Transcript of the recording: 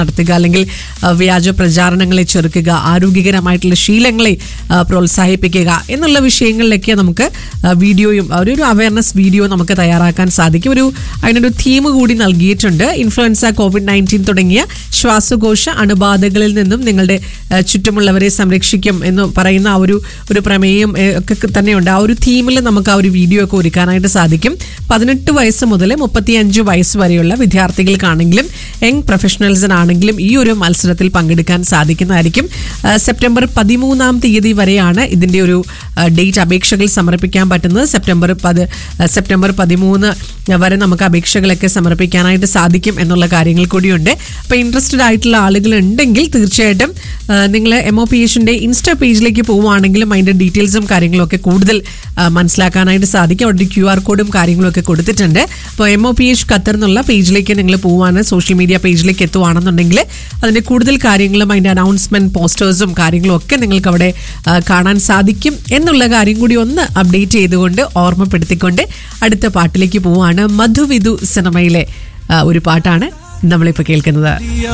നടത്തുക അല്ലെങ്കിൽ ആ, വ്യാജ പ്രചാരണങ്ങളെ ചെറുക്കുക ആരോഗ്യകരമായിട്ടുള്ള ശീലങ്ങളെ ആ, പ്രോത്സാഹിപ്പിക്കുക എന്നുള്ള വിഷയങ്ങളിലൊക്കെ നമുക്ക് ആ, വീഡിയോയും ആ, ഒരു ഒരു അവയർനെസ് വീഡിയോ നമുക്ക് തയ്യാറാക്കാൻ സാധിക്കും ഒരു അതിനൊരു തീം കൂടി നൽകിയിട്ടുണ്ട് ഇൻഫ്ലുവൻസ കോവിഡ് നയൻറ്റീൻ തുടങ്ങിയ ശ്വാസകോശ അണുബാധകളിൽ നിന്നും നിങ്ങളുടെ ആ, ചുറ്റുമുള്ളവരെ സംരക്ഷിക്കും എന്ന് പറയുന്ന ആ ഒരു ഒരു പ്രമേയം ഏ, ഒക്കെ തന്നെയുണ്ട് ആ ഒരു തീമിൽ നമുക്ക് ആ ഒരു വീഡിയോ ഒക്കെ ഒരുക്കാനായിട്ട് സാധിക്കും പതിനെട്ട് വയസ്സ് മുതൽ മുപ്പത്തിയഞ്ച് വയസ്സ് വരെയുള്ള വിദ്യാർത്ഥികൾക്കാണെങ്കിലും യങ് പ്രൊഫഷണൽസിനാണെങ്കിലും ഈ ഒരു മത്സരത്തിൽ പങ്കെടുക്കാൻ സാധിക്കുന്നതായിരിക്കും ആ, സെപ്റ്റംബർ പതിമൂന്നാം തീയതി വരെയാണ് ഇതിന്റെ ഒരു ആ, ഡേറ്റ് അപേക്ഷകൾ സമർപ്പിക്കാൻ പറ്റുന്നത് സെപ്റ്റംബർ പത് ആ, സെപ്റ്റംബർ പതിമൂന്ന് വരെ നമുക്ക് അപേക്ഷകളൊക്കെ സമർപ്പിക്കാനായിട്ട് സാധിക്കും എന്നുള്ള കാര്യങ്ങൾ കൂടിയുണ്ട് അപ്പോൾ ഇൻട്രസ്റ്റഡ് ആയിട്ടുള്ള ആളുകൾ ഉണ്ടെങ്കിൽ തീർച്ചയായിട്ടും നിങ്ങൾ എം ഒ പി എച്ചിൻ്റെ ഇൻസ്റ്റാ പേജിലേക്ക് പോവുകയാണെങ്കിലും അതിൻ്റെ ഡീറ്റെയിൽസും കാര്യങ്ങളും ഒക്കെ കൂടുതൽ ആ, മനസ്സിലാക്കാനായിട്ട് സാധിക്കും അവിടെ ക്യു ആർ കോഡും കാര്യങ്ങളും ഒക്കെ കൊടുത്തിട്ടുണ്ട് അപ്പോൾ M O P H Qatar എന്നുള്ള പേജിലേക്ക് നിങ്ങൾ പോവാണ് സോഷ്യൽ മീഡിയ പേജിലേക്ക് എത്തുവാണെന്നുണ്ടെങ്കിൽ അതിൻ്റെ കൂടുതൽ കാര്യങ്ങളും അതിൻ്റെ അനൗൺസ്മെന്റ് പോസ്റ്റേഴ്സും കാര്യങ്ങളും ഒക്കെ നിങ്ങൾക്ക് അവിടെ ആ, കാണാൻ സാധിക്കും എന്നുള്ള കാര്യം കൂടി ഒന്ന് അപ്ഡേറ്റ് ചെയ്തുകൊണ്ട് ഓർമ്മപ്പെടുത്തിക്കൊണ്ട് അടുത്ത പാട്ടിലേക്ക് പോവാണ് മധുവിധു സിനിമയിലെ ആ, ഒരു പാട്ടാണ് നമ്മളിപ്പോൾ കേൾക്കുന്നത്